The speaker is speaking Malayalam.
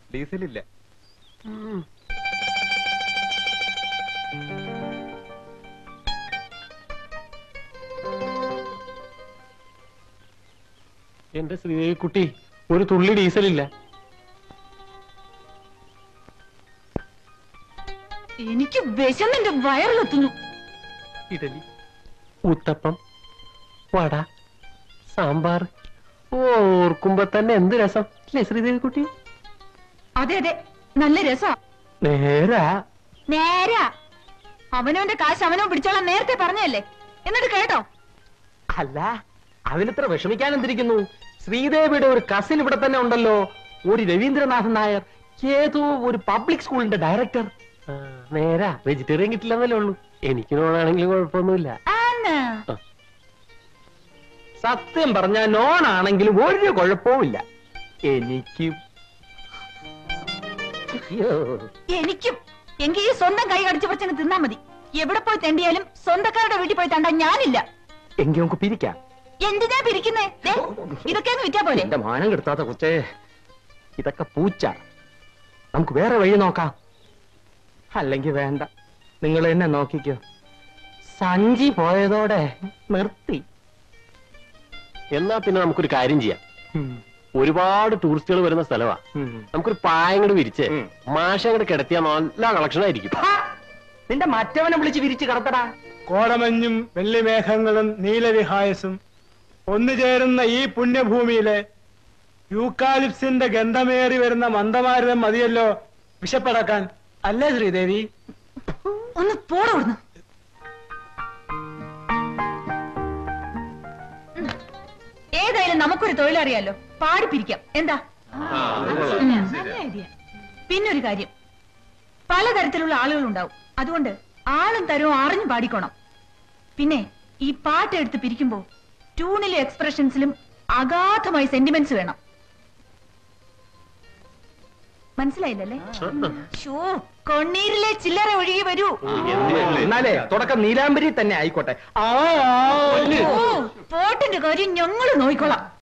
ഡീസൽ ഇല്ല എന്റെ ശ്രീദേവിക്കുട്ടി ഒരു തുള്ളി ഡീസലില്ല എനിക്ക് വിശന്നിന്റെ വയറിലെത്തുന്നു ഇഡലി ഉത്തപ്പം വട സാമ്പാർ ഓർക്കുമ്പോ തന്നെ എന്ത് രസം അല്ലേ ശ്രീദേവിക്കുട്ടി അതെ അതെ നല്ല രസാ നേരാ നേരാ അവനവന്റെ കാശ് അവനോ പിടിച്ചോളാൻ നേരത്തെ പറഞ്ഞല്ലേ എന്നിട്ട് കേട്ടോ അല്ല അതിലിത്ര വിഷമിക്കാൻ എന്തിരിക്കുന്നു ശ്രീദേവിയുടെ ഒരു കസിൻ ഇവിടെ തന്നെ ഉണ്ടല്ലോ ഒരു രവീന്ദ്രനാഥൻ നായർ ഏതോ ഒരു പബ്ലിക് സ്കൂളിന്റെ ഡയറക്ടർ നേരാ വെജിറ്റേറിയൻ കിട്ടില്ലെന്നല്ലേ ഉള്ളൂ എനിക്ക് നോണാണെങ്കിലും കുഴപ്പമൊന്നുമില്ല ആന്നാ സത്യം പറഞ്ഞ നോൺ ആണെങ്കിലും ഒരു കുഴപ്പവുമില്ല എനിക്ക് അയ്യോ. എനിക്കും എങ്കിൽ ഈ സ്വന്തം കൈ കടിച്ചു പറിച്ചങ്ങ് തിന്നാ മതി എവിടെ പോയി തെണ്ടിയാലും സ്വന്തക്കാരുടെ വീട്ടിൽ പോയി തണ്ടാൻ ഞാനില്ല എങ്കിൽ നമുക്ക് പിരിക്കാം എന്തിനാ പിരിക്കുന്നേ ദേ, ഇതൊക്കെ അങ്ങ് വിറ്റാ പോലെ എന്റെ മാനം കെടുത്താത്ത കൊച്ചേ ഇതൊക്കെ പൂച്ച നമുക്ക് വേറെ വഴി നോക്കാം അല്ലെങ്കിൽ വേണ്ട നിങ്ങൾ എന്നെ നോക്കിക്കോ സഞ്ചി പോയതോടെ നിർത്തി എന്നാ പിന്നെ നമുക്കൊരു കാര്യം ചെയ്യാം ഒരുപാട് ടൂറിസ്റ്റുകൾ വരുന്ന സ്ഥലമാ നമുക്കൊരു പായങ്ങട് വിരിച്ച് ഉം. മാഷങ്ങട് കിടത്തിയാൽ നല്ല കളക്ഷൻ ആയിരിക്കും നിന്റെ മറ്റവനെ വിളിച്ച് വിരിച്ച് കടത്തടാ കോടമഞ്ഞും വെള്ളിമേഘങ്ങളും നീലവിഹായസും ഒന്നുചേരുന്ന ഈ പുണ്യഭൂമിയിലെ യൂക്കാലിപ്സിന്റെ ഗന്ധമേറി വരുന്ന മന്ദമാരുതം മതിയല്ലോ വിശപ്പടക്കാൻ അല്ലേ ശ്രീദേവി ഒന്ന് പോടവിടുന്നു ഏതായാലും നമുക്കൊരു തൊഴിലറിയാലോ പാടിപ്പിരിക്കാം എന്താ ഉം, നല്ല idea. പിന്നൊരു കാര്യം പലതരത്തിലുള്ള ആളുകൾ ഉണ്ടാവും അതുകൊണ്ട് ആളും തരവും അറിഞ്ഞു പാടിക്കോണം പിന്നെ ഈ പാട്ട് എടുത്ത് പിരിക്കുമ്പോ ട്യൂണിലും എക്സ്പ്രഷൻസിലും അഗാധമായി സെന്റിമെന്റ്സ് വേണം മനസ്സിലായില്ലല്ലേ ഷോ കണ്ണീരിലെ ചില്ലറ ഒഴുകി വരൂ എന്നാലേ തുടക്കം നീലാംബരി തന്നെ ആയിക്കോട്ടെ ആ ഓ പോട്ടിന്റെ കാര്യം ഞങ്ങള് നോയിക്കോളാം